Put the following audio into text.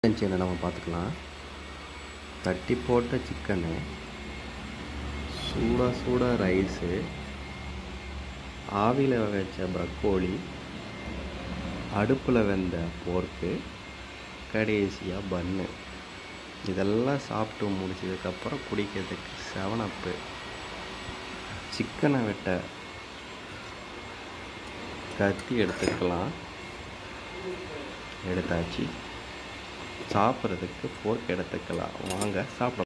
இருந்துச்சு நம்ம பார்த்துக்கலாம் தட்டி போட்ட சிக்கனு சூடாக சூடாக ரைஸு ஆவியில் வச்ச ப்ரக்கோலி அடுப்பில் வெந்த போர்க்கு கடைசியாக பன்னு இதெல்லாம் சாப்பிட்டு முடிச்சதுக்கப்புறம் குடிக்கிறதுக்கு செவனப்பு சிக்கனை வெட்ட கத்தி எடுத்துக்கலாம் எடுத்தாச்சு சாப்பிட்றதுக்கு ஃபோர்க் எடுத்துக்கலாம் வாங்க சாப்பிட